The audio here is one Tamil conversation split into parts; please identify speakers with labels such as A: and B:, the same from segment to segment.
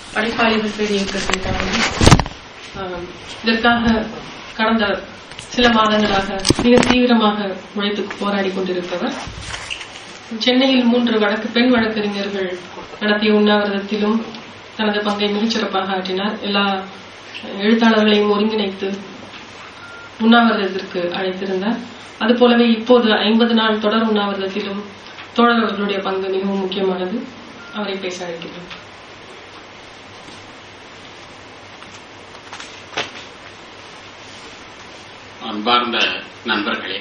A: படைப்பாளிகள் பேர் இயக்கத்தை தொடங்கி ஆம், இதற்காக கடந்த சில மாதங்களாக மிக தீவிரமாக உழைத்து போராடி கொண்டிருப்பவர் சென்னையில் மூன்று வழக்கு பெண் வழக்கறிஞர்கள் நடத்திய உண்ணாவிரதத்திலும் தனது பங்கை மிகச்சிறப்பாக ஆற்றினார் எல்லா எழுத்தாளர்களையும் ஒருங்கிணைத்து உண்ணாவிரதத்திற்கு அழைத்திருந்தார் அதுபோலவே இப்போது ஐம்பது நாள் தொடர் உண்ணாவிரதத்திலும் தோழர் அவர்களுடைய பங்கு மிகவும் முக்கியமானது அவரை பேச அழைக்கிறேன்
B: அன்பார்ந்த நண்பர்களே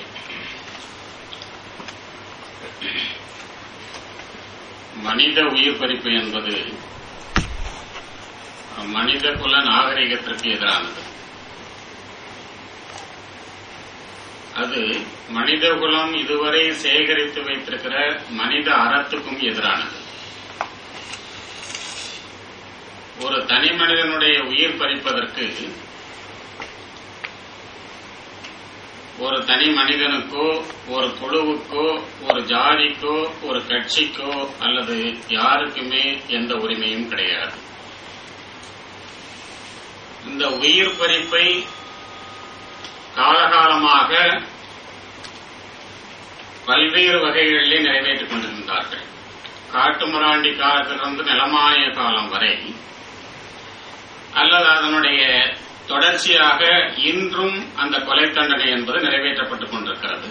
B: மனித உயிர் பறிப்பு என்பது மனித குல நாகரிகத்திற்கு எதிரானது அது மனித குலம் இதுவரை சேகரித்து வைத்திருக்கிற மனித அறத்துக்கும் எதிரானது ஒரு தனி மனிதனுடைய உயிர் பறிப்பதற்கு ஒரு தனி மனிதனுக்கோ ஒரு குழுவுக்கோ ஒரு ஜாதிக்கோ ஒரு கட்சிக்கோ அல்லது யாருக்குமே எந்த உரிமையும் கிடையாது இந்த உயிர் பறிப்பை காலகாலமாக பல்வேறு வகைகளிலே நிறைவேற்றிக் கொண்டிருந்தார்கள் காட்டுமிராண்டி காலத்திலிருந்து நிலமாய காலம் வரை அல்லது அதனுடைய தொடர்ச்சியாக இன்றும் அந்த கொலை தண்டனை என்பது நிறைவேற்றப்பட்டுக் கொண்டிருக்கிறது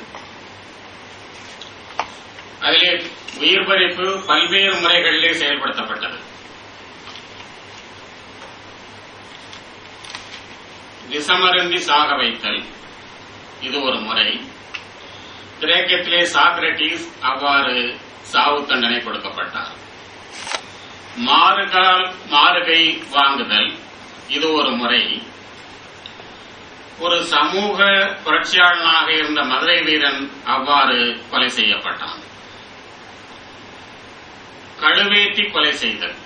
B: அதிலே உயிர் பறிப்பு பல்வேறு முறைகளிலே செயல்படுத்தப்பட்டது விஷமருந்தி சாக வைத்தல் இது ஒரு முறை கிரேக்கத்திலே சாக்ரட்டிஸ் அவ்வாறு சாவு தண்டனை கொடுக்கப்பட்டார் மாறுகால் மாறுகை வாங்குதல் இது ஒரு முறை ஒரு சமூக புரட்சியாளனாக இருந்த மதுரை வீரன் அவ்வாறு கொலை செய்யப்பட்டான் கழுவேற்றி கொலை செய்தல்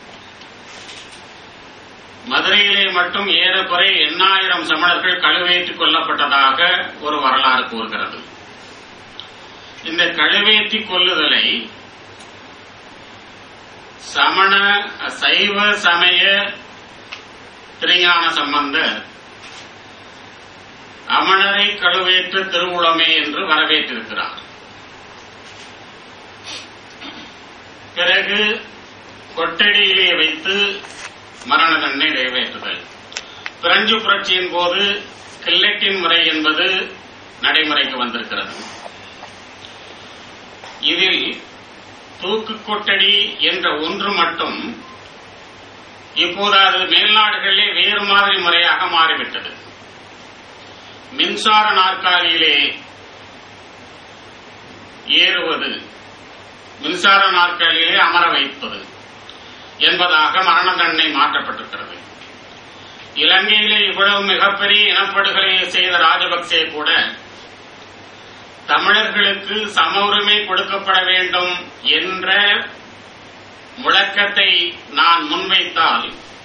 B: மதுரையிலே மட்டும் ஏறக்குறை எண்ணாயிரம் சமணர்கள் கழுவேற்றி கொல்லப்பட்டதாக ஒரு வரலாறு கூறுகிறது இந்த கழுவேற்றி கொல்லுதலை சமண சைவ சமய திருஞான சம்பந்தர் அமணரை கழுவேற்று திருவுளமே என்று வரவேற்றிருக்கிறார் பிறகு கொட்டடியிலே வைத்து மரண தண்டனை நிறைவேற்றுதல் பிரெஞ்சு புரட்சியின் போது கில்லட்டின் முறை என்பது நடைமுறைக்கு வந்திருக்கிறது இதில் தூக்கு கொட்டடி என்ற ஒன்று மட்டும் இப்போது அது மேல்நாடுகளிலே வேறு மாதிரி முறையாக மாறிவிட்டது மின்சார நாற்காலியிலே ஏறுவது மின்சார நாற்காலியிலே அமர வைப்பது என்பதாக மரண தண்டனை மாற்றப்பட்டிருக்கிறது இலங்கையிலே இவ்வளவு மிகப்பெரிய இனப்படுகொலை செய்த ராஜபக்சே கூட தமிழர்களுக்கு சம உரிமை கொடுக்கப்பட வேண்டும் என்ற முழக்கத்தை நான் முன்வைத்தால்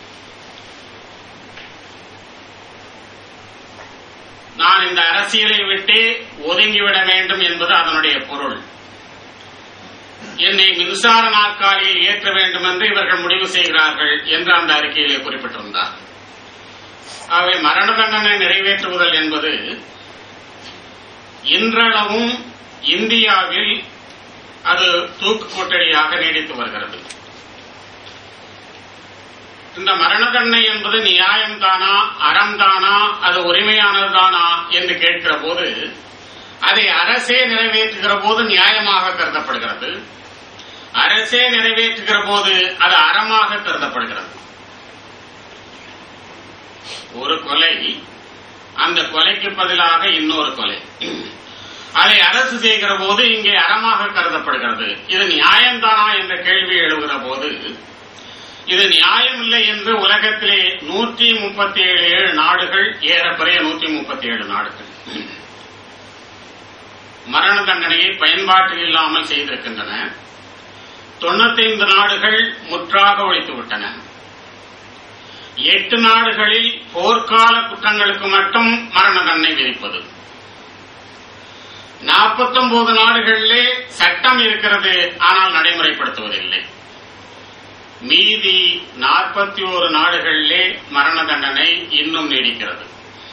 B: நான் இந்த அரசியலை விட்டு ஒதுங்கிவிட வேண்டும் என்பது அதனுடைய பொருள் என்னை மின்சார நாற்காலியில் ஏற்ற வேண்டும் என்று இவர்கள் முடிவு செய்கிறார்கள் என்று அந்த அறிக்கையிலே குறிப்பிட்டிருந்தார் ஆகவே மரண தண்டனை நிறைவேற்றுவதல் என்பது இன்றளவும் இந்தியாவில் அது தூக்கு கொட்டடியாக நீடித்து வருகிறது இந்த மரண தண்டனை என்பது நியாயம்தானா அறம்தானா அது உரிமையானதுதானா என்று கேட்கிற போது அதை அரசே நிறைவேற்றுகிற போது நியாயமாக கருதப்படுகிறது அரசே நிறைவேற்றுகிற போது அது அறமாக கருதப்படுகிறது ஒரு கொலை அந்த கொலைக்கு பதிலாக இன்னொரு கொலை அதை அரசு செய்கிற போது இங்கே அறமாக கருதப்படுகிறது இது நியாயம்தானா என்ற கேள்வி எழுகிற போது இது நியாயமில்லை என்று உலகத்திலே நூற்றி முப்பத்தி ஏழு ஏழு நாடுகள் ஏறக்குறைய நூற்றி முப்பத்தி ஏழு நாடுகள் மரண தண்டனையை பயன்பாட்டில் இல்லாமல் செய்திருக்கின்றன தொண்ணூத்தைந்து நாடுகள் முற்றாக ஒழித்துவிட்டன எட்டு நாடுகளில் போர்க்கால குற்றங்களுக்கு மட்டும் மரண தண்டனை விதிப்பது நாற்பத்தொன்பது நாடுகளிலே சட்டம் இருக்கிறது ஆனால் நடைமுறைப்படுத்துவதில்லை மீதி நாற்பத்தி ஓரு நாடுகளிலே மரண தண்டனை இன்னும் நீடிக்கிறது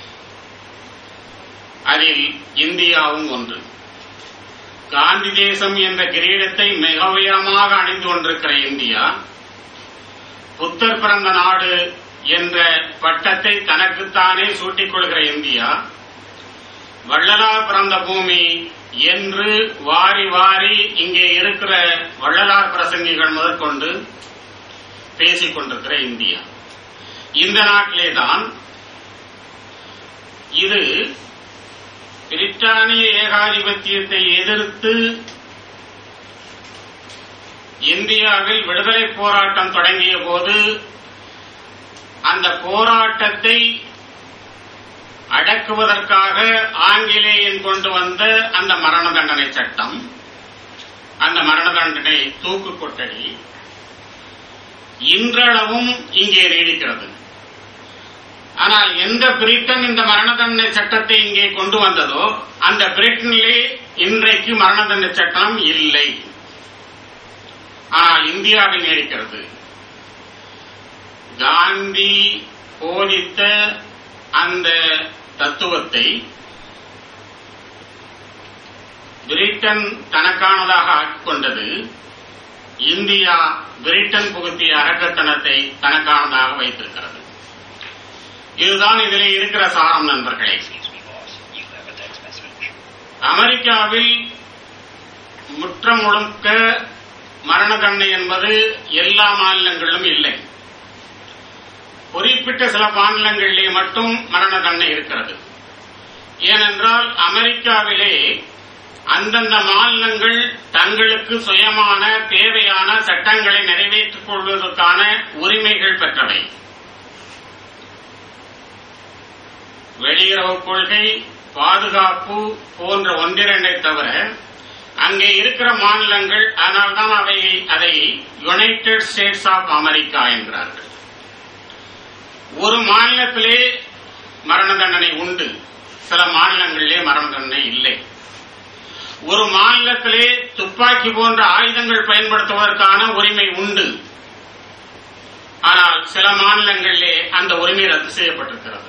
B: அதில் இந்தியாவும் ஒன்று காந்தி தேசம் என்ற கிரீடத்தை மிக உயரமாக அணிந்து கொண்டிருக்கிற இந்தியா புத்தர் பிறந்த நாடு என்ற பட்டத்தை தனக்குத்தானே சூட்டிக் கொள்கிற இந்தியா வள்ளலார் பிறந்த பூமி என்று வாரி வாரி இங்கே இருக்கிற வள்ளலார் பிரசங்கிகள் முதற்கொண்டு பேசிக் கொண்டிருக்கிற இந்தியா இந்த நாட்டிலே தான் இது பிரிட்டானிய ஏகாதிபத்தியத்தை எதிர்த்து இந்தியாவில் விடுதலை போராட்டம் தொடங்கிய போது அந்த போராட்டத்தை அடக்குவதற்காக ஆங்கிலேயன் கொண்டு வந்த அந்த மரண தண்டனை சட்டம் அந்த மரண தண்டனை தூக்கு கொட்டடி இன்றளவும் இங்கே நீடிக்கிறது ஆனால் எந்த பிரிட்டன் இந்த மரண தண்டனை சட்டத்தை இங்கே கொண்டு வந்ததோ அந்த பிரிட்டனிலே இன்றைக்கு மரண தண்டனை சட்டம் இல்லை ஆனால் இந்தியாவில் நீடிக்கிறது காந்தி போதித்த அந்த தத்துவத்தை பிரிட்டன் தனக்கானதாக ஆக்கிக் கொண்டது இந்தியா பிரிட்டன் புகுத்திய அறக்கட்டணத்தை தனக்கானதாக வைத்திருக்கிறது இதுதான் இதிலே இருக்கிற சாரம் நண்பர்களே அமெரிக்காவில் முற்றம் முழுக்க மரண தண்டனை என்பது எல்லா மாநிலங்களிலும் இல்லை குறிப்பிட்ட சில மாநிலங்களிலே மட்டும் மரண தண்டனை இருக்கிறது ஏனென்றால் அமெரிக்காவிலே அந்தந்த மாநிலங்கள் தங்களுக்கு சுயமான தேவையான சட்டங்களை நிறைவேற்றிக் கொள்வதற்கான உரிமைகள் பெற்றவை வெளியுறவு கொள்கை பாதுகாப்பு போன்ற ஒன்றிரண்டை தவிர அங்கே இருக்கிற மாநிலங்கள் அதனால்தான் அவை அதை யுனைடெட் ஸ்டேட்ஸ் ஆஃப் அமெரிக்கா என்கிறார்கள் ஒரு மாநிலத்திலே மரண தண்டனை உண்டு சில மாநிலங்களிலே மரண தண்டனை இல்லை ஒரு மாநிலத்திலே துப்பாக்கி போன்ற ஆயுதங்கள் பயன்படுத்துவதற்கான உரிமை உண்டு ஆனால் சில மாநிலங்களிலே அந்த உரிமை ரத்து செய்யப்பட்டிருக்கிறது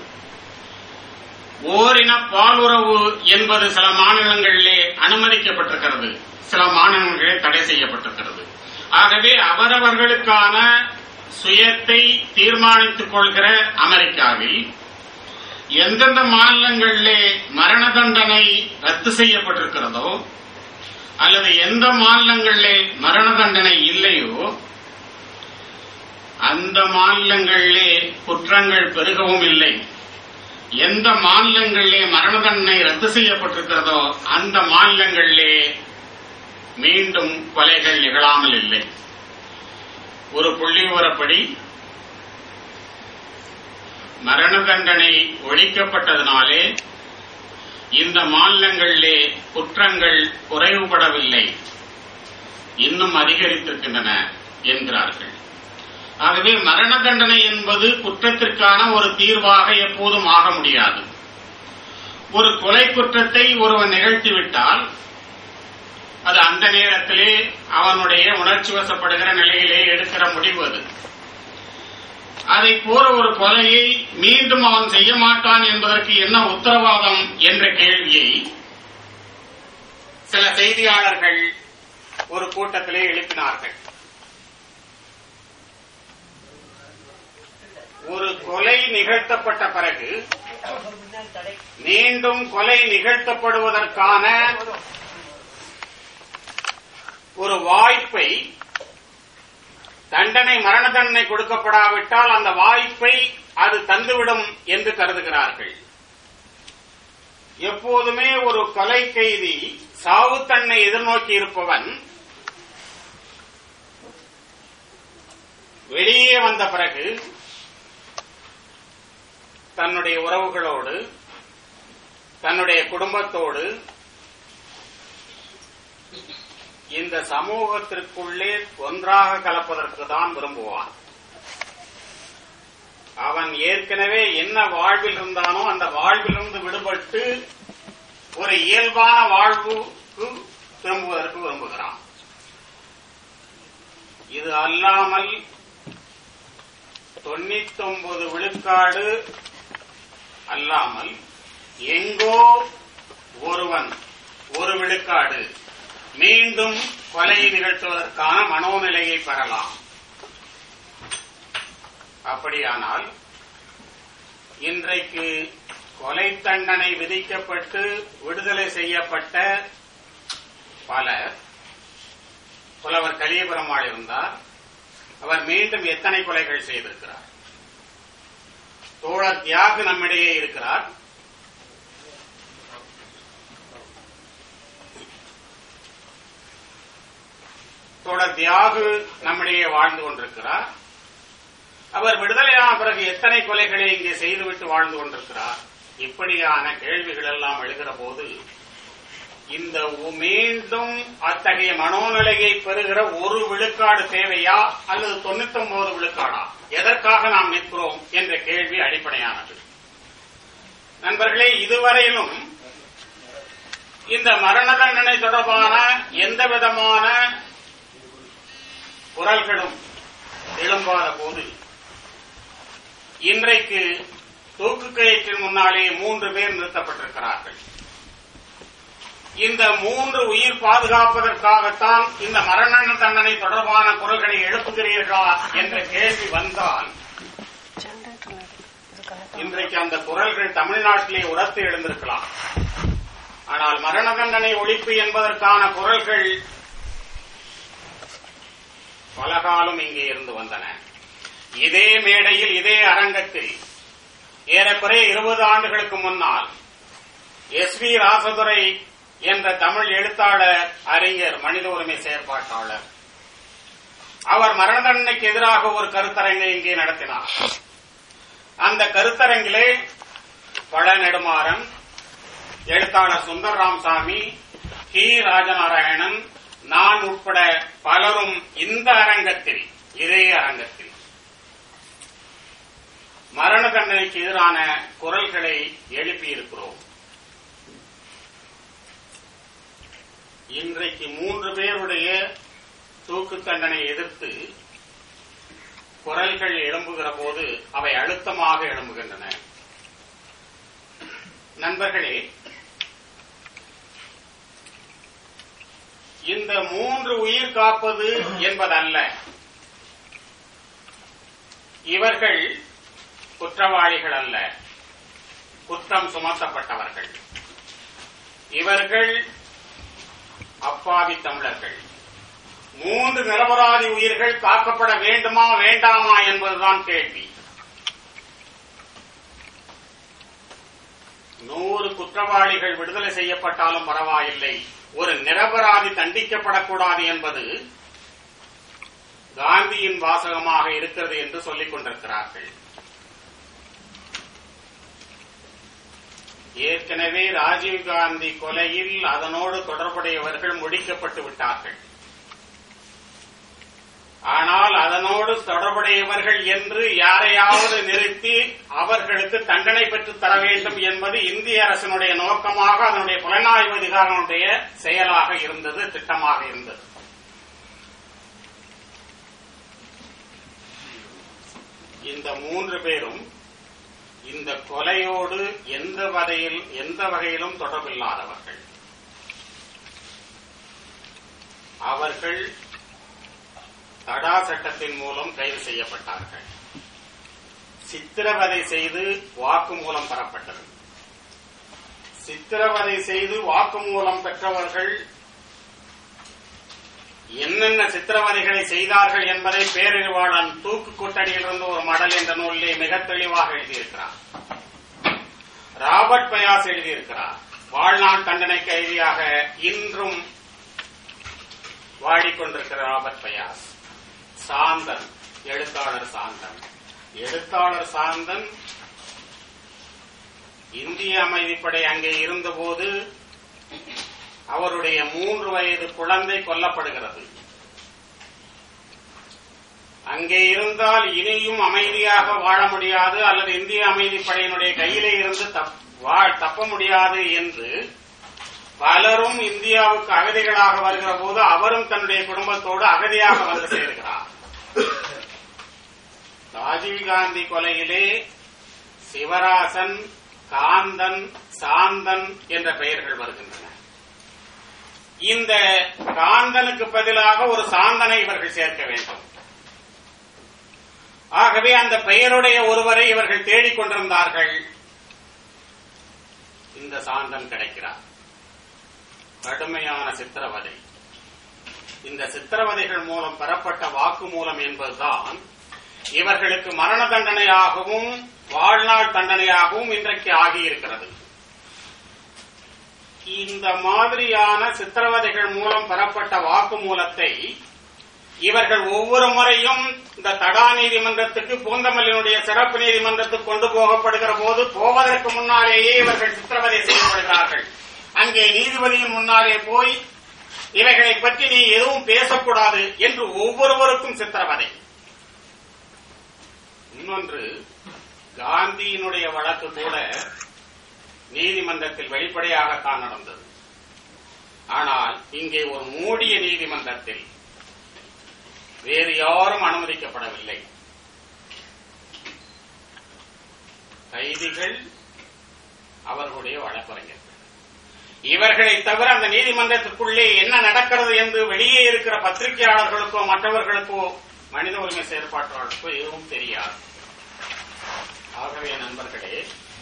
B: ஓரின பாலுறவு என்பது சில மாநிலங்களிலே அனுமதிக்கப்பட்டிருக்கிறது சில மாநிலங்களிலே தடை செய்யப்பட்டிருக்கிறது ஆகவே அவரவர்களுக்கான சுயத்தை தீர்மானித்துக் கொள்கிற அமெரிக்காவில் எந்தெந்த மாநிலங்களிலே மரண தண்டனை ரத்து செய்யப்பட்டிருக்கிறதோ அல்லது எந்த மாநிலங்களிலே மரண தண்டனை இல்லையோ அந்த மாநிலங்களிலே குற்றங்கள் பெருகவும் இல்லை எந்த மாநிலங்களிலே மரண தண்டனை ரத்து செய்யப்பட்டிருக்கிறதோ அந்த மாநிலங்களிலே மீண்டும் கொலைகள் நிகழாமல் இல்லை ஒரு புள்ளி விவரப்படி மரண தண்டனை ஒழிக்கப்பட்டதனாலே இந்த மாநிலங்களிலே குற்றங்கள் குறைவுபடவில்லை இன்னும் அதிகரித்திருக்கின்றன என்கிறார்கள் ஆகவே மரண தண்டனை என்பது குற்றத்திற்கான ஒரு தீர்வாக எப்போதும் ஆக முடியாது ஒரு கொலை குற்றத்தை ஒருவன் நிகழ்த்திவிட்டால் அது அந்த நேரத்திலே அவனுடைய உணர்ச்சி வசப்படுகிற நிலையிலே எடுக்கிற முடிவு அது அதை போற ஒரு கொலையை மீண்டும் அவன் செய்ய மாட்டான் என்பதற்கு என்ன உத்தரவாதம் என்ற கேள்வியை சில செய்தியாளர்கள் ஒரு கூட்டத்திலே எழுப்பினார்கள் ஒரு கொலை நிகழ்த்தப்பட்ட பிறகு மீண்டும் கொலை நிகழ்த்தப்படுவதற்கான ஒரு வாய்ப்பை தண்டனை மரண தண்டனை கொடுக்கப்படாவிட்டால் அந்த வாய்ப்பை அது தந்துவிடும் என்று கருதுகிறார்கள் எப்போதுமே ஒரு கொலை கைதி சாவு தன்னை எதிர்நோக்கி இருப்பவன் வெளியே வந்த பிறகு தன்னுடைய உறவுகளோடு தன்னுடைய குடும்பத்தோடு இந்த சமூகத்திற்குள்ளே ஒன்றாக கலப்பதற்கு தான் விரும்புவான் அவன் ஏற்கனவே என்ன வாழ்வில் இருந்தானோ அந்த வாழ்விலிருந்து விடுபட்டு ஒரு இயல்பான வாழ்வுக்கு திரும்புவதற்கு விரும்புகிறான் இது அல்லாமல் தொண்ணூத்தொன்பது விழுக்காடு அல்லாமல் எங்கோ ஒருவன் ஒரு விழுக்காடு மீண்டும் கொலை நிகழ்த்துவதற்கான மனோநிலையை பெறலாம் அப்படியானால் இன்றைக்கு கொலை தண்டனை விதிக்கப்பட்டு விடுதலை செய்யப்பட்ட பலர் புலவர் கலியபெருமாள் இருந்தார் அவர் மீண்டும் எத்தனை கொலைகள் செய்திருக்கிறார் தோழர் தியாகு நம்மிடையே இருக்கிறார் தோழர் தியாகு நம்மிடையே வாழ்ந்து கொண்டிருக்கிறார் அவர் விடுதலையான பிறகு எத்தனை கொலைகளை இங்கே செய்துவிட்டு வாழ்ந்து கொண்டிருக்கிறார் இப்படியான கேள்விகள் எல்லாம் எழுகிற போது இந்த உ- மீண்டும் அத்தகைய மனோநிலையை பெறுகிற ஒரு விழுக்காடு தேவையா அல்லது தொண்ணூத்தி ஒன்பது விழுக்காடா எதற்காக நாம் நிற்கிறோம் என்ற கேள்வி அடிப்படையானது நண்பர்களே இதுவரையிலும் இந்த மரண தண்டனை தொடர்பான எந்த விதமான குரல்களும் எழும்பாத போது இன்றைக்கு தூக்கு கயிற்றின் முன்னாலே மூன்று பேர் நிறுத்தப்பட்டிருக்கிறார்கள் இந்த மூன்று உயிர் பாதுகாப்பதற்காகத்தான் இந்த மரண தண்டனை தொடர்பான குரல்களை எழுப்புகிறீர்களா என்ற கேள்வி வந்தால் இன்றைக்கு அந்த குரல்கள் தமிழ்நாட்டிலே உரத்து எழுந்திருக்கலாம் ஆனால் மரண தண்டனை ஒழிப்பு என்பதற்கான குரல்கள் பலகாலம் இங்கே இருந்து வந்தன இதே மேடையில் இதே அரங்கத்தில் ஏறக்குறைய இருபது ஆண்டுகளுக்கு முன்னால் எஸ் வி ராசதுரை என்ற தமிழ் எழுத்தாளர் அறிஞர் மனித உரிமை செயற்பாட்டாளர் அவர் மரண தண்டனைக்கு எதிராக ஒரு கருத்தரங்கை இங்கே நடத்தினார் அந்த கருத்தரங்கிலே பழ நெடுமாறன் எழுத்தாளர் சுந்தர் ராமசாமி கி ராஜநாராயணன் நான் உட்பட பலரும் இந்த அரங்கத்தில் இதே அரங்கத்தில் மரண தண்டனைக்கு எதிரான குரல்களை எழுப்பியிருக்கிறோம் இன்றைக்கு மூன்று பேருடைய தூக்கு தண்டனை எதிர்த்து குரல்கள் எழும்புகிற போது அவை அழுத்தமாக எழும்புகின்றன நண்பர்களே இந்த மூன்று உயிர் காப்பது என்பதல்ல இவர்கள் குற்றவாளிகள் அல்ல குற்றம் சுமத்தப்பட்டவர்கள் இவர்கள் அப்பாவி தமிழர்கள் மூன்று நிரபராதி உயிர்கள் காக்கப்பட வேண்டுமா வேண்டாமா என்பதுதான் கேள்வி நூறு குற்றவாளிகள் விடுதலை செய்யப்பட்டாலும் பரவாயில்லை ஒரு நிரபராதி தண்டிக்கப்படக்கூடாது என்பது காந்தியின் வாசகமாக இருக்கிறது என்று சொல்லிக் கொண்டிருக்கிறார்கள் ஏற்கனவே ராஜீவ் காந்தி கொலையில் அதனோடு தொடர்புடையவர்கள் முடிக்கப்பட்டு விட்டார்கள் ஆனால் அதனோடு தொடர்புடையவர்கள் என்று யாரையாவது நிறுத்தி அவர்களுக்கு தண்டனை பெற்று தர வேண்டும் என்பது இந்திய அரசினுடைய நோக்கமாக அதனுடைய புலனாய்வு அதிகாரனுடைய செயலாக இருந்தது திட்டமாக இருந்தது இந்த மூன்று பேரும் இந்த கொலையோடு எந்த வகையில் எந்த வகையிலும் தொடர்பில்லாதவர்கள் அவர்கள் தடா சட்டத்தின் மூலம் கைது செய்யப்பட்டார்கள் சித்திரவதை செய்து வாக்குமூலம் பெறப்பட்டது சித்திரவதை செய்து வாக்குமூலம் பெற்றவர்கள் என்னென்ன சித்திரவதைகளை செய்தார்கள் என்பதை பேரறிவாளன் தூக்கு கூட்டணியிலிருந்து ஒரு மடல் என்ற நூலிலே மிக தெளிவாக எழுதியிருக்கிறார் ராபர்ட் பயாஸ் எழுதியிருக்கிறார் வாழ்நாள் தண்டனை கைதியாக இன்றும் வாடிக்கொண்டிருக்கிற ராபர்ட் பயாஸ் சாந்தன் எழுத்தாளர் சாந்தன் எழுத்தாளர் சாந்தன் இந்திய அமைதிப்படை அங்கே இருந்தபோது அவருடைய மூன்று வயது குழந்தை கொல்லப்படுகிறது அங்கே இருந்தால் இனியும் அமைதியாக வாழ முடியாது அல்லது இந்திய அமைதிப்படையினுடைய கையிலே இருந்து தப்- வா- தப்ப முடியாது என்று பலரும் இந்தியாவுக்கு அகதிகளாக வருகிற போது அவரும் தன்னுடைய குடும்பத்தோடு அகதியாக வந்து சேர்கிறார் ராஜீவ்காந்தி கொலையிலே சிவராசன் காந்தன் சாந்தன் என்ற பெயர்கள் வருகின்றன இந்த காந்தனுக்கு பதிலாக ஒரு சாந்தனை இவர்கள் சேர்க்க வேண்டும் ஆகவே அந்த பெயருடைய ஒருவரை இவர்கள் தேடிக் கொண்டிருந்தார்கள் இந்த சாந்தன் கிடைக்கிறார் கடுமையான சித்திரவதை இந்த சித்திரவதைகள் மூலம் பெறப்பட்ட வாக்குமூலம் என்பதுதான் இவர்களுக்கு மரண தண்டனையாகவும் வாழ்நாள் தண்டனையாகவும் இன்றைக்கு ஆகியிருக்கிறது இந்த மாதிரியான சித்திரவதைகள் மூலம் பெறப்பட்ட வாக்குமூலத்தை இவர்கள் ஒவ்வொரு முறையும் இந்த தடா நீதிமன்றத்துக்கு பூந்தமல்லியினுடைய சிறப்பு நீதிமன்றத்துக்கு கொண்டு போகப்படுகிற போது போவதற்கு முன்னாலேயே இவர்கள் சித்திரவதை செய்யப்படுகிறார்கள் அங்கே நீதிபதியின் முன்னாலே போய் இவைகளை பற்றி நீ எதுவும் பேசக்கூடாது என்று ஒவ்வொருவருக்கும் சித்திரவதை இன்னொன்று காந்தியினுடைய வழக்கு கூட நீதிமன்றத்தில் வெளிப்படையாகத்தான் நடந்தது ஆனால் இங்கே ஒரு மூடிய நீதிமன்றத்தில் வேறு யாரும் அனுமதிக்கப்படவில்லை கைதிகள் அவர்களுடைய வழக்கறிஞர்கள் இவர்களை தவிர அந்த நீதிமன்றத்துக்குள்ளே என்ன நடக்கிறது என்று வெளியே இருக்கிற பத்திரிகையாளர்களுக்கோ மற்றவர்களுக்கோ மனித உரிமை செயற்பாட்டாளருக்கோ எதுவும் தெரியாது ஆகவே நண்பர்களே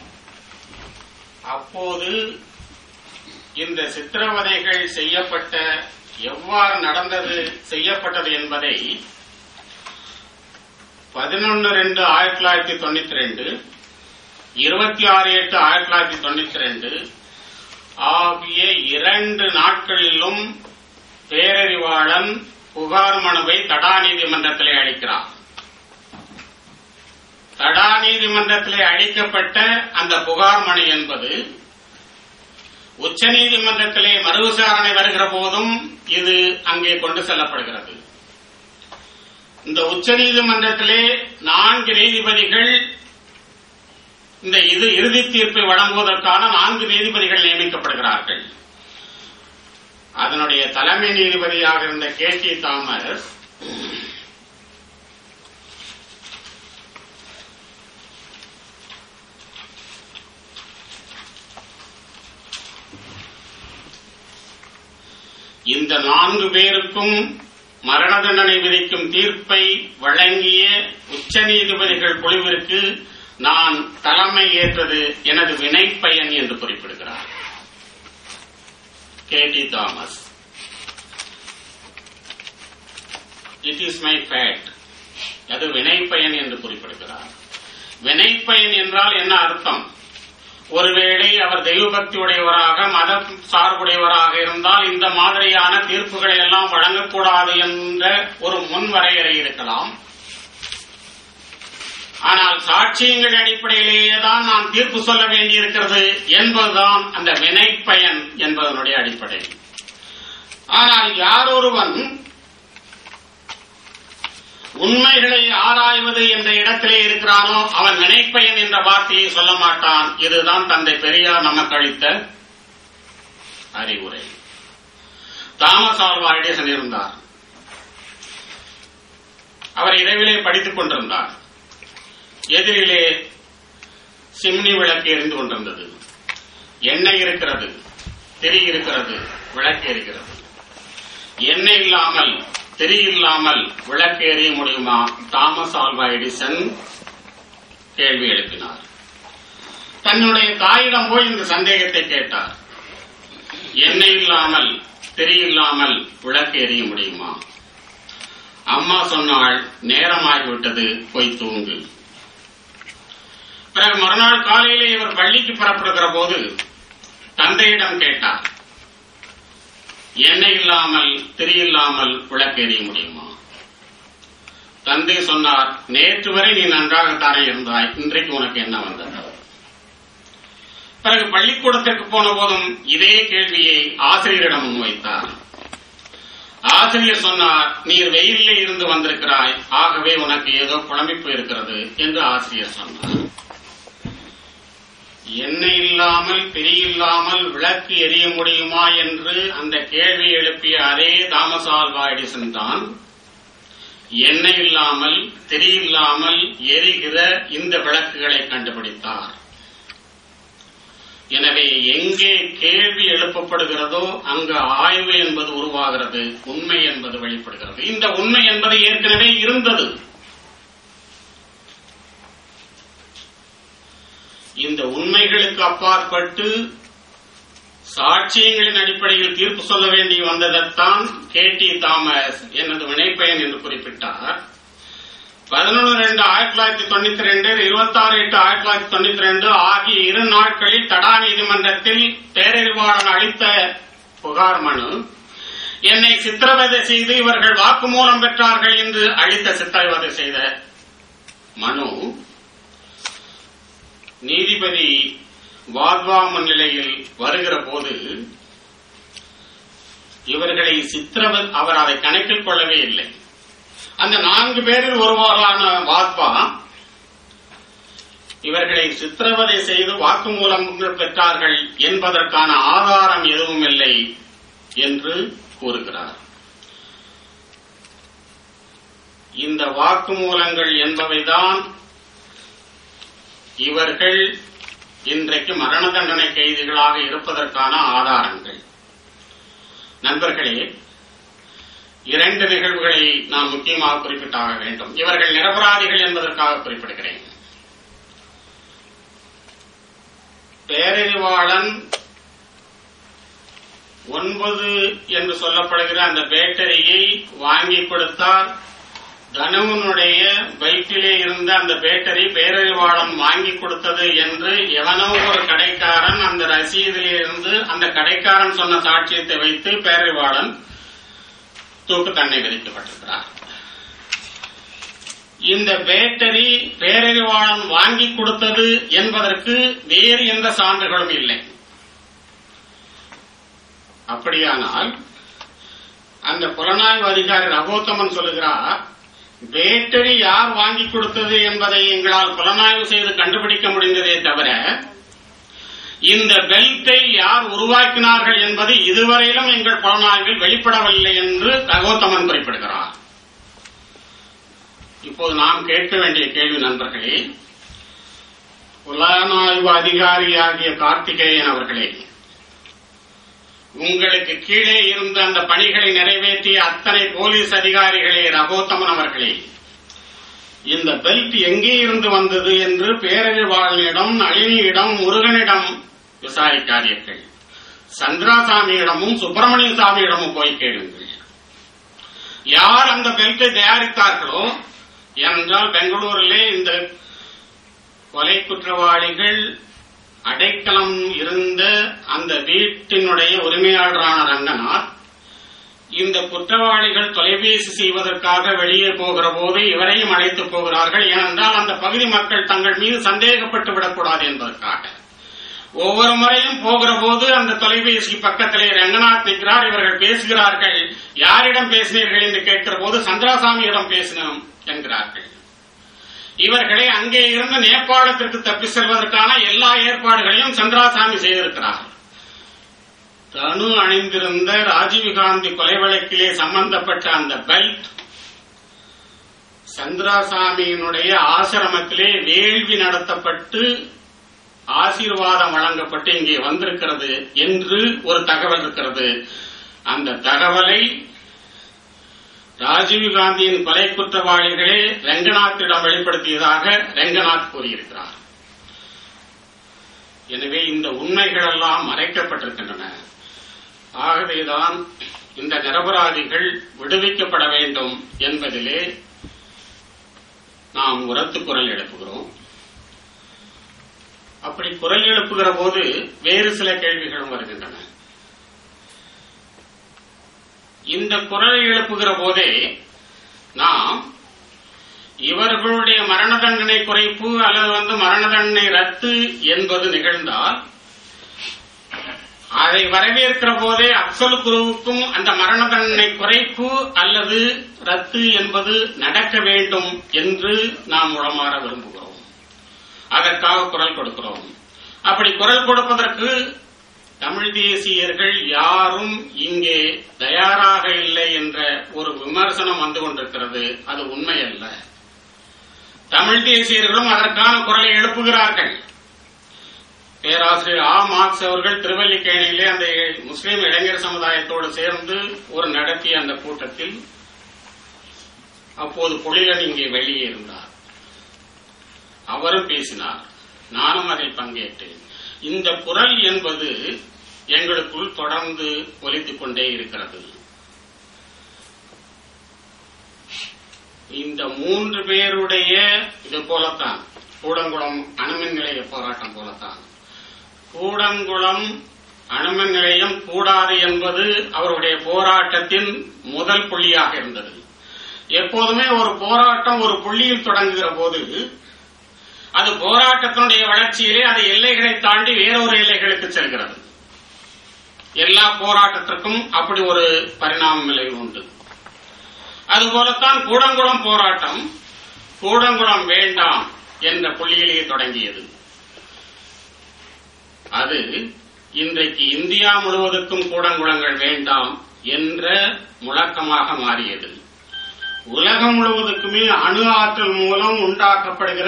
B: அப்போது இந்த சித்திரவதைகள் செய்யப்பட்ட எவ்வாறு நடந்தது செய்யப்பட்டது என்பதை பதினொன்று ரெண்டு ஆயிரத்தி தொள்ளாயிரத்தி தொண்ணூத்தி ரெண்டு இருபத்தி ஆறு எட்டு ஆயிரத்தி தொள்ளாயிரத்தி தொண்ணூத்தி ரெண்டு ஆகிய இரண்டு நாட்களிலும் பேரறிவாளன் புகார் மனுவை தடா நீதிமன்றத்திலே அளிக்கிறார் தடா நீதிமன்றத்திலே அளிக்கப்பட்ட அந்த புகார் மனு என்பது உச்ச நீதிமன்றத்திலே மறு விசாரணை வருகிற போதும் இது அங்கே கொண்டு செல்லப்படுகிறது இந்த உச்ச நீதிமன்றத்திலே நான்கு நீதிபதிகள் இந்த இது இறுதி தீர்ப்பை வழங்குவதற்கான நான்கு நீதிபதிகள் நியமிக்கப்படுகிறார்கள் அதனுடைய தலைமை நீதிபதியாக இருந்த கே டி தாமஸ் இந்த நான்கு பேருக்கும் மரண தண்டனை விதிக்கும் தீர்ப்பை வழங்கிய உச்ச நீதிபதிகள் குழுவிற்கு நான் தலைமை ஏற்றது எனது வினைப்பயன் என்று குறிப்பிடுகிறார் K T Thomas it is my fact அது வினைப்பயன் என்று குறிப்பிடுகிறார் வினைப்பயன் என்றால் என்ன அர்த்தம் ஒருவேளை அவர் தெய்வ பக்தி உடையவராக மத சார்புடையவராக இருந்தால் இந்த மாதிரியான தீர்ப்புகளை எல்லாம் வழங்கக்கூடாது என்ற ஒரு முன்வரையறை இருக்கலாம் ஆனால் சாட்சியங்கள் அடிப்படையிலேயே தான் நான் தீர்ப்பு சொல்ல வேண்டியிருக்கிறது என்பதுதான் அந்த வினைப்பயன் என்பதனுடைய அடிப்படை ஆனால் யாரொருவன் உண்மைகளை ஆராய்வது என்ற இடத்திலே இருக்கிறானோ அவன் வினைப்பயன் என்ற வார்த்தையை சொல்ல மாட்டான் இதுதான் தந்தை பெரியார் நமக்கு அளித்த அறிவுரை தாமஸ் ஆல்வா எடிசன் இருந்தார் அவர் இரவிலே படித்துக் கொண்டிருந்தார் எதிரிலே சிம்னி விளக்கு எரிந்து கொண்டிருந்தது எண்ணெய் இருக்கிறது திரி இருக்கிறது விளக்கு எரிகிறது எண்ணெய் இல்லாமல் திரி இல்லாமல் விளக்கு எறிய முடியுமா தாமஸ் ஆல்வா எடிசன் கேள்வி எழுப்பினார் தன்னுடைய தாயிடம் போய் இந்த சந்தேகத்தை கேட்டார் எண்ணெய் இல்லாமல் திரி இல்லாமல் விளக்கு எறிய முடியுமா அம்மா சொன்னாள் நேரமாகிவிட்டது போய் தூங்கு பிறகு மறுநாள் காலையிலே இவர் பள்ளிக்கு புறப்படுகிற போது தந்தையிடம் கேட்டார் எண்ணெய் இல்லாமல் திரி இல்லாமல் விளக்கு எறிய முடியுமா தந்தை சொன்னார் நேற்று வரை நீ நன்றாகத்தானே இருந்தாய் இன்றைக்கு உனக்கு என்ன வந்தது பிறகு பள்ளிக்கூடத்திற்கு போன போதும் இதே கேள்வியை ஆசிரியரிடம் முன்வைத்தார் ஆசிரியர் சொன்னார் நீர் வெயிலே இருந்து வந்திருக்கிறாய் ஆகவே உனக்கு ஏதோ குழம்பிப்பு இருக்கிறது என்று ஆசிரியர் சொன்னார் எண்ணெய் இல்லாமல் பிரியில்லாமல் விளக்கு எரிய முடியுமா என்று அந்த கேள்வி எழுப்பிய அதே தாமஸ் ஆல்வா எடிசன் தான் எண்ணெய் இல்லாமல் தெரியில்லாமல் எரிகிற இந்த விளக்குகளை கண்டுபிடித்தார் எனவே எங்கே கேள்வி எழுப்பப்படுகிறதோ அங்கு ஆய்வு என்பது உருவாகிறது உண்மை என்பது வெளிப்படுகிறது இந்த உண்மை என்பது ஏற்கனவே இருந்தது இந்த உண்மைகளுக்கு அப்பாற்பட்டு சாட்சியங்களின் அடிப்படையில் தீர்ப்பு சொல்ல வேண்டி வந்ததைத்தான் கே டி தாமஸ் எனது வினைப்பயன் என்று குறிப்பிட்டார் பதினொன்று ரெண்டு ஆயிரத்தி தொள்ளாயிரத்தி தொண்ணூத்தி ரெண்டு இருபத்தாறு எட்டு ஆயிரத்தி தொள்ளாயிரத்தி தொண்ணூத்தி ரெண்டு ஆகிய இரு நாட்களில் தடா நீதிமன்றத்தில் பேரறிவாளன் அளித்த புகார் மனு என்னை சித்திரவதை செய்து இவர்கள் வாக்குமூலம் பெற்றார்கள் என்று அளித்த சித்திரவதை செய்த மனு நீதிபதி வாத்வா முன்னிலையில் வருகிற போது இவர்களை சித்திரவ அவர் அதை கணக்கில் கொள்ளவே இல்லை அந்த நான்கு பேரில் ஒருவரான வாத்வா இவர்களை சித்திரவதை செய்து வாக்குமூலங்கள் பெற்றார்கள் என்பதற்கான ஆதாரம் எதுவும் இல்லை என்று கூறுகிறார் இந்த வாக்குமூலங்கள் என்பவைதான் இவர்கள் இன்றைக்கு மரண தண்டனை கைதிகளாக இருப்பதற்கான ஆதாரங்கள் நண்பர்களே இரண்டு நிகழ்வுகளை நாம் முக்கியமாக குறிப்பிட்டாக வேண்டும் இவர்கள் நிரபராதிகள் என்பதற்காக குறிப்பிடுகிறேன் பேரறிவாளன் ஒன்பது என்று சொல்லப்படுகிற அந்த பேட்டரியை வாங்கி கொடுத்தார் தனுவனுடைய பைக்கிலே இருந்த அந்த பேட்டரி பேரறிவாளன் வாங்கி கொடுத்தது என்று எவனோ ஒரு கடைக்காரன் அந்த ரசீதிலே இருந்து அந்த கடைக்காரன் சொன்ன சாட்சியத்தை வைத்து பேரறிவாளன் தூக்கு தண்டனை விதிக்கப்பட்டிருக்கிறார் இந்த பேட்டரி பேரறிவாளன் வாங்கி கொடுத்தது என்பதற்கு வேறு எந்த சான்றுகளும் இல்லை அப்படியானால் அந்த புலனாய்வு அதிகாரி ரகோத்தமன் சொல்லுகிறார் பேட்டரி யார் வாங்கி கொடுத்தது என்பதை எங்களால் புலனாய்வு செய்து கண்டுபிடிக்க முடிந்ததே தவிர இந்த பெல்ட்டை யார் உருவாக்கினார்கள் என்பது இதுவரையிலும் எங்கள் புலனாய்வில் வெளிப்படவில்லை என்று ரகோத்தமன் குறிப்பிடுகிறார் இப்போது நாம் கேட்க வேண்டிய கேள்வி நண்பர்களே புலனாய்வு அதிகாரியாகிய கார்த்திகேயன் அவர்களே உங்களுக்கு கீழே இருந்த அந்த பணிகளை நிறைவேற்றிய அத்தனை போலீஸ் அதிகாரிகளே ரகோத்தமன் அவர்களே இந்த பெல்ட் எங்கே இருந்து வந்தது என்று பேரறிவாளனிடம் நளினியிடம் முருகனிடம் விசாரிக்காதீர்கள் சந்திராசாமியிடமும் சுப்பிரமணிய சாமியிடமும் போய் கேளுங்கள் யார் அந்த பெல்ட்டை தயாரித்தார்களோ ஏனென்றால் பெங்களூரிலே இந்த கொலை குற்றவாளிகள் அடைக்கலம் இருந்த அந்த வீட்டினுடைய உரிமையாளரான ரங்கநாத் இந்த குற்றவாளிகள் தொலைபேசி செய்வதற்காக வெளியே போகிற போது இவரையும் அழைத்து போகிறார்கள் ஏனென்றால் அந்த பகுதி மக்கள் தங்கள் மீது சந்தேகப்பட்டு விடக்கூடாது என்பதற்காக ஒவ்வொரு முறையும் போகிற போது அந்த தொலைபேசி பக்கத்திலே ரங்கநாத் நிற்கிறார் இவர்கள் பேசுகிறார்கள் யாரிடம் பேசினீர்கள் என்று கேட்கிற போது சந்திராசாமியிடம் பேசினோம் என்கிறார்கள் இவர்களை அங்கே இருந்து நேபாளத்திற்கு தப்பி செல்வதற்கான எல்லா ஏற்பாடுகளையும் சந்திராசாமி செய்திருக்கிறார் தனு அணிந்திருந்த ராஜீவ்காந்தி கொலை வழக்கிலே சம்பந்தப்பட்ட அந்த பெல்ட் சந்திராசாமியினுடைய ஆசிரமத்திலே வேள்வி நடத்தப்பட்டு ஆசீர்வாதம் வழங்கப்பட்டு இங்கே வந்திருக்கிறது என்று ஒரு தகவல் இருக்கிறது அந்த தகவலை ராஜீவ்காந்தியின் கொலை குற்றவாளிகளே ரங்கநாத்திடம் வெளிப்படுத்தியதாக ரங்கநாத் கூறியிருக்கிறார் எனவே இந்த உண்மைகள் எல்லாம் மறைக்கப்பட்டிருக்கின்றன ஆகவேதான் இந்த நிரபராதிகள் விடுவிக்கப்பட வேண்டும் என்பதிலே நாம் உரத்து குரல் எழுப்புகிறோம் அப்படி குரல் எழுப்புகிற போது வேறு சில கேள்விகளும் வருகின்றன இந்த குரலை எழுப்புகிற போதே நாம் இவர்களுடைய மரண தண்டனை குறைப்பு அல்லது வந்து மரண தண்டனை ரத்து என்பது நிகழ்ந்தால் அதை வரவேற்கிற போதே அப்சல் குருவுக்கும் அந்த மரண தண்டனை குறைப்பு அல்லது ரத்து என்பது நடக்க வேண்டும் என்று நாம் உளமாற விரும்புகிறோம் அதற்காக குரல் கொடுக்கிறோம் அப்படி குரல் கொடுப்பதற்கு தமிழ் தேசியர்கள் யாரும் இங்கே தயாராக இல்லை என்ற ஒரு விமர்சனம் வந்து கொண்டிருக்கிறது அது உண்மை அல்ல தமிழ் தேசியர்களும் அதற்கான குரலை எழுப்புகிறார்கள் பேராசிரியர் ஆ மார்க்ஸ் அவர்கள் திருவல்லிக்கேணியிலே அந்த முஸ்லிம் இளைஞர் சமுதாயத்தோடு சேர்ந்து ஒரு நடத்திய அந்த கூட்டத்தில் அப்போது பொழிலன் இங்கே வெளியே இருந்தார் அவரும் பேசினார் நானும் அதில் பங்கேற்றேன் இந்த குரல் என்பது எங்களுக்குள் தொடர்ந்து ஒலித்துக் கொண்டே இருக்கிறது இந்த மூன்று பேருடைய இது போலத்தான் கூடங்குளம் அணுமின் நிலைய போராட்டம் போலத்தான் கூடங்குளம் அணுமின் நிலையம் கூடாது என்பது அவருடைய போராட்டத்தின் முதல் புள்ளியாக இருந்தது எப்போதுமே ஒரு போராட்டம் ஒரு புள்ளியில் தொடங்குகிற போது அது போராட்டத்தினுடைய வளர்ச்சியிலே அது எல்லைகளை தாண்டி வேறொரு எல்லைகளுக்கு செல்கிறது எல்லா போராட்டத்திற்கும் அப்படி ஒரு பரிணாம நிலை உண்டு அதுபோலத்தான் கூடங்குளம் போராட்டம் கூடங்குளம் வேண்டாம் என்ற புள்ளியிலேயே தொடங்கியது அது இன்றைக்கு இந்தியா முழுவதற்கும் கூடங்குளங்கள் வேண்டாம் என்ற முழக்கமாக மாறியது உலகம் முழுவதற்குமே அணு ஆற்றல் மூலம் உண்டாக்கப்படுகிற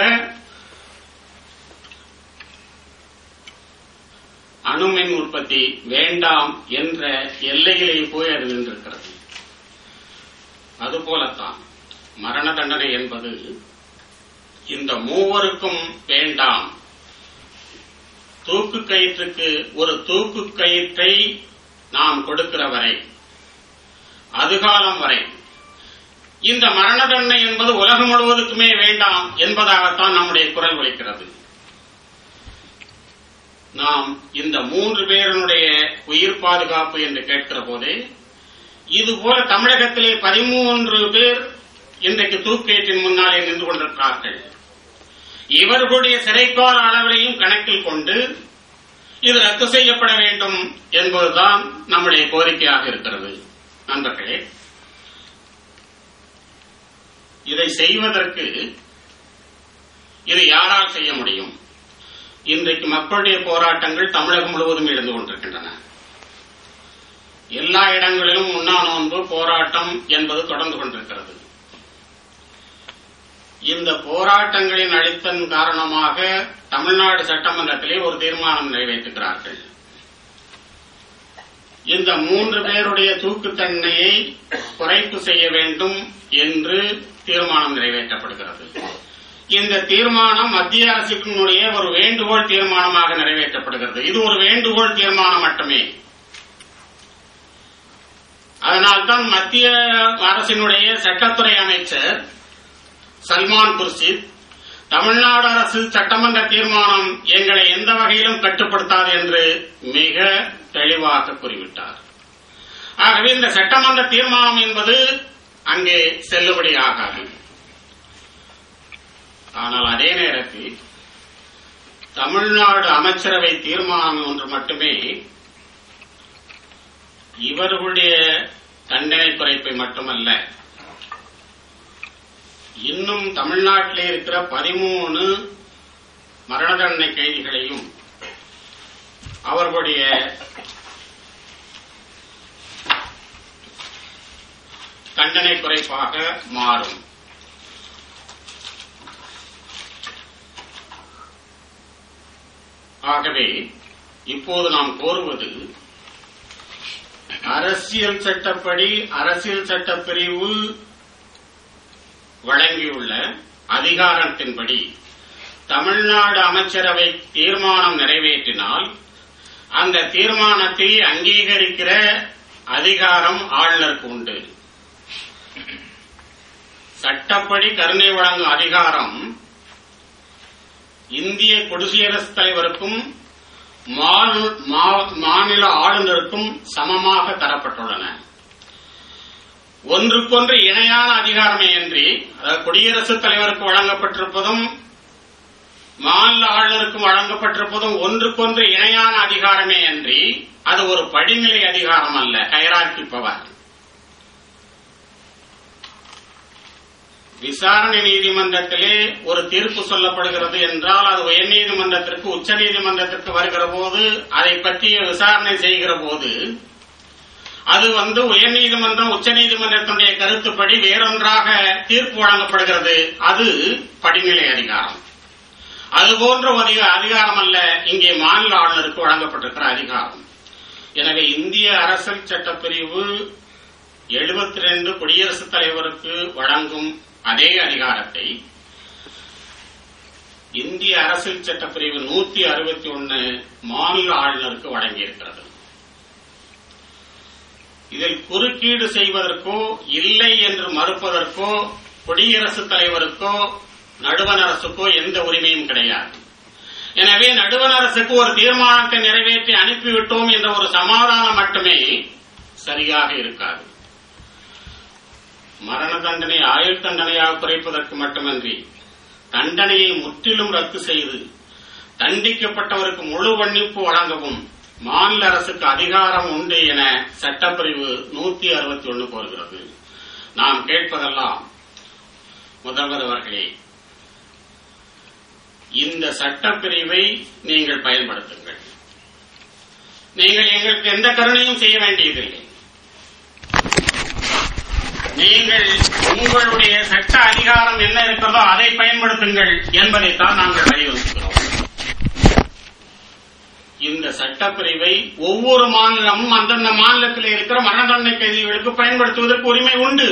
B: அணுமின் உற்பத்தி வேண்டாம் என்ற எல்லையிலே போய் அது நின்றிருக்கிறது அதுபோலத்தான் மரண தண்டனை என்பது இந்த மூவருக்கும் வேண்டாம் தூக்கு கயிற்றுக்கு ஒரு தூக்கு கயிற்றை நாம் கொடுக்கிற வரை அதுகாலம் வரை இந்த மரண தண்டனை என்பது உலகம் முழுவதுக்குமே வேண்டாம் என்பதாகத்தான் நம்முடைய குரல் ஒலிக்கிறது நாம் இந்த மூன்று பேருடைய உயிர் பாதுகாப்பு என்று கேட்கிற போதே இதுபோல தமிழகத்திலே பதிமூன்று பேர் இன்றைக்கு தூக்கேற்றின் முன்னாலே நின்று கொண்டிருக்கிறார்கள் இவர்களுடைய சிறைக்கால அளவிலையும் கணக்கில் கொண்டு இது ரத்து செய்யப்பட வேண்டும் என்பதுதான் நம்முடைய கோரிக்கையாக இருக்கிறது நண்பர்களே இதை செய்வதற்கு இது யாரால் செய்ய முடியும் இன்றைக்கு மக்களுடைய போராட்டங்கள் தமிழகம் முழுவதும் எழுந்து கொண்டிருக்கின்றன எல்லா இடங்களிலும் உண்ணா நோன்பு போராட்டம் என்பது தொடர்ந்து கொண்டிருக்கிறது இந்த போராட்டங்களின் அழுத்தம் காரணமாக தமிழ்நாடு சட்டமன்றத்திலே ஒரு தீர்மானம் நிறைவேற்றுகிறார்கள் இந்த மூன்று பேருடைய தூக்கு தண்டனையை குறைப்பு செய்ய வேண்டும் என்று தீர்மானம் நிறைவேற்றப்படுகிறது இந்த தீர்மானம் மத்திய அரசினுடைய ஒரு வேண்டுகோள் தீர்மானமாக நிறைவேற்றப்படுகிறது இது ஒரு வேண்டுகோள் தீர்மானம் மட்டுமே அதனால்தான் மத்திய அரசினுடைய சட்டத்துறை அமைச்சர் சல்மான் குர்ஷித் தமிழ்நாடு அரசு சட்டமன்ற தீர்மானம் எங்களை எந்த வகையிலும் கட்டுப்படுத்தாது என்று மிக தெளிவாக கூறிவிட்டார் ஆகவே இந்த சட்டமன்ற தீர்மானம் என்பது அங்கே செல்லுபடி ஆகாது ஆனால் அதே நேரத்தில் தமிழ்நாடு அமைச்சரவை தீர்மானம் ஒன்று மட்டுமே இவர்களுடைய தண்டனை குறைப்பை மட்டுமல்ல இன்னும் தமிழ்நாட்டிலே இருக்கிற பதிமூணு மரண தண்டனை கைதிகளையும் அவர்களுடைய தண்டனை குறைப்பாக மாறும் ஆகவே இப்போது நாம் கோருவது அரசியல் சட்டப்படி அரசியல் சட்டப்பிரிவு வழங்கியுள்ள அதிகாரத்தின்படி தமிழ்நாடு அமைச்சரவை தீர்மானம் நிறைவேற்றினால் அந்த தீர்மானத்தை அங்கீகரிக்கிற அதிகாரம் ஆளுநருக்கு உண்டு சட்டப்படி கருணை வழங்கும் அதிகாரம் இந்திய குடியரசுத் தலைவருக்கும் மாநில- மா- மாநில ஆளுநருக்கும் சமமாக தரப்பட்டுள்ளன ஒன்றுக்கொன்று இணையான அதிகாரமே அன்றி அதாவது குடியரசுத் தலைவருக்கு வழங்கப்பட்டிருப்பதும் மாநில ஆளுநருக்கும் வழங்கப்பட்டிருப்பதும் ஒன்றுக்கொன்று இணையான அதிகாரமே அன்றி அது ஒரு படிநிலை அதிகாரம் அல்ல ஹைரார்கி பவர் விசாரணை நீதிமன்றத்திலே ஒரு தீர்ப்பு சொல்லப்படுகிறது என்றால் அது உயர்நீதிமன்றத்திற்கு உச்ச நீதிமன்றத்திற்கு வருகிற போது அதை பற்றிய விசாரணை செய்கிற போது அது வந்து உயர்நீதிமன்றம் உச்ச நீதிமன்றத்தினுடைய கருத்துப்படி வேறொன்றாக தீர்ப்பு வழங்கப்படுகிறது அது படிநிலை அதிகாரம் அது போன்ற ஒரு அதிகாரம் அல்ல இங்கே மாநில ஆளுநருக்கு வழங்கப்பட்டிருக்கிற அதிகாரம் எனவே இந்திய அரசியல் சட்டப்பிரிவு எழுபத்தி ரெண்டு குடியரசுத் தலைவருக்கு வழங்கும் அதே அதிகாரத்தை இந்திய அரசியல் சட்டப்பிரிவு நூத்தி அறுபத்தி ஒன்னு மாநில ஆளுநருக்கு வழங்கியிருக்கிறது இதில் குறுக்கீடு செய்வதற்கோ இல்லை என்று மறுப்பதற்கோ குடியரசுத் தலைவருக்கோ நடுவண் அரசுக்கோ எந்த உரிமையும் கிடையாது எனவே நடுவண் அரசுக்கு ஒரு தீர்மானத்தை நிறைவேற்றி அனுப்பிவிட்டோம் என்ற ஒரு சமாதானம் மட்டுமே சரியாக இருக்காது மரண தண்டனை ஆயுள் தண்டனையாக குறைப்பதற்கு மட்டுமன்றி தண்டனையை முற்றிலும் ரத்து செய்து தண்டிக்கப்பட்டவருக்கு முழு மன்னிப்பு வழங்கவும் மாநில அரசுக்கு அதிகாரம் உண்டு என சட்டப்பிரிவு நூத்தி அறுபத்தி ஒன்று கோருகிறது நாம் கேட்பதெல்லாம் முதல்வர் அவர்களே இந்த சட்டப்பிரிவை நீங்கள் பயன்படுத்துங்கள் நீங்கள் எங்களுக்கு எந்த கருணையும் செய்ய வேண்டியதில்லை நீங்கள் உங்களுடைய சட்ட அதிகாரம் என்ன இருக்கிறதோ அதை பயன்படுத்துங்கள் என்பதைத்தான் நாங்கள் வலியுறுத்துகிறோம் இந்த சட்டப்பிரிவை ஒவ்வொரு மாநிலமும் அந்தந்த மாநிலத்தில் இருக்கிற மரண தண்டனை கைதிகளுக்கு பயன்படுத்துவதற்கு உரிமை உண்டு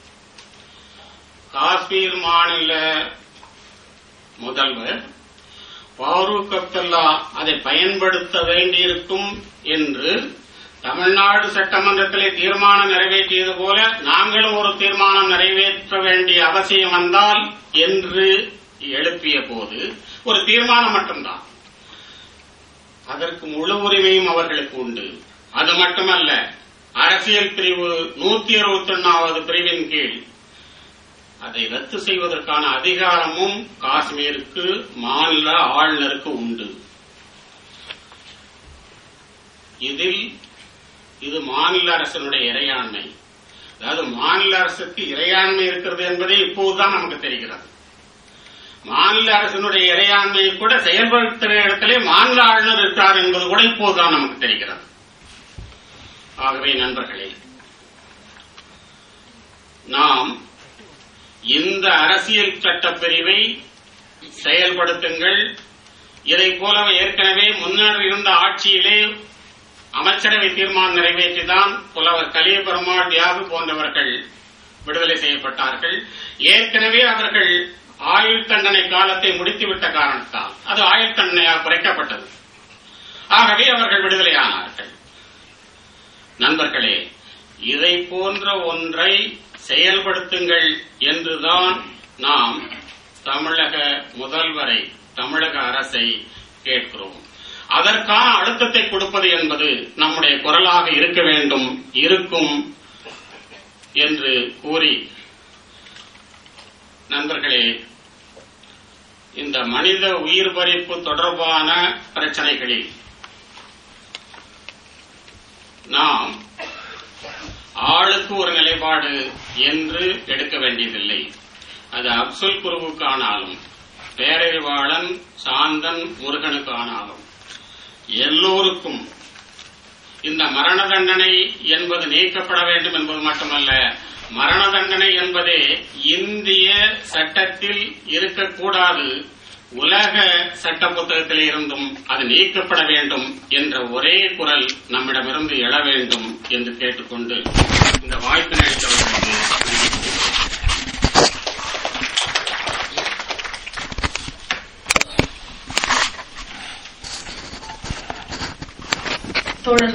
B: காஷ்மீர் மாநில முதல்வர் ஃபாரூக் அப்துல்லா அதை பயன்படுத்த வேண்டியிருக்கும் என்று தமிழ்நாடு சட்டமன்றத்திலே தீர்மானம் நிறைவேற்றியது போல நாங்களும் ஒரு தீர்மானம் நிறைவேற்ற வேண்டிய அவசியம் வந்தால் என்று எழுப்பிய போது ஒரு தீர்மானம் மட்டும்தான் அதற்கு முழு உரிமையும் அவர்களுக்கு உண்டு அது மட்டுமல்ல அரசியல் பிரிவு நூத்தி அறுபத்தி ஒன்னாவது பிரிவின் கீழ் அதை ரத்து செய்வதற்கான அதிகாரமும் காஷ்மீருக்கு மாநில ஆளுநருக்கு உண்டு இதில் இது மாநில அரசினுடைய இறையாண்மை அதாவது மாநில அரசுக்கு இறையாண்மை இருக்கிறது என்பதே இப்போதுதான் நமக்கு தெரிகிறது மாநில அரசினுடைய இறையாண்மையை கூட செயல்படுத்துகிற இடத்திலே மாநில ஆளுநர் இருக்கிறார் என்பது கூட இப்போதுதான் நமக்கு தெரிகிறது ஆகவே நண்பர்களே நாம் இந்த அரசியல் சட்டப்பிரிவை செயல்படுத்துங்கள் இதை போலவே ஏற்கனவே முன்னர் இருந்த ஆட்சியிலே அமைச்சரவை தீர்மானம் நிறைவேற்றிதான் புலவர் கலிய பெருமாள் தியாகு போன்றவர்கள் விடுதலை செய்யப்பட்டார்கள் ஏற்கனவே அவர்கள் ஆயுள் தண்டனை காலத்தை முடித்துவிட்ட காரணத்தால் அது ஆயுள் தண்டனையாக குறைக்கப்பட்டது ஆகவே அவர்கள் விடுதலையானார்கள் நண்பர்களே இதை போன்ற ஒன்றை செயல்படுத்துங்கள் என்றுதான் நாம் தமிழக முதல்வரை தமிழக அரசை கேட்கிறோம் அதற்கான அழுத்தத்தை கொடுப்பது என்பது நம்முடைய குரலாக இருக்க வேண்டும் இருக்கும் என்று கூறி நண்பர்களே இந்த மனித உயிர் பறிப்பு தொடர்பான பிரச்சனைகளில் நாம் ஆளுக்கு ஒரு நிலைப்பாடு என்று எடுக்க வேண்டியதில்லை அது அப்சுல் குருவுக்கானாலும் பேரறிவாளன் சாந்தன் முருகனுக்கானாலும் எல்லோருக்கும் இந்த மரண தண்டனை என்பது நீக்கப்பட வேண்டும் என்பது மட்டுமல்ல மரண தண்டனை என்பதே இந்திய சட்டத்தில் இருக்கக்கூடாது உலக சட்ட புத்தகத்தில் இருந்தும் அது நீக்கப்பட வேண்டும் என்ற ஒரே குரல் நம்மிடமிருந்து எழ வேண்டும் என்று கேட்டுக்கொண்டு இந்த வாய்ப்பினை அளித்தவர்களுக்கு
A: தோழர்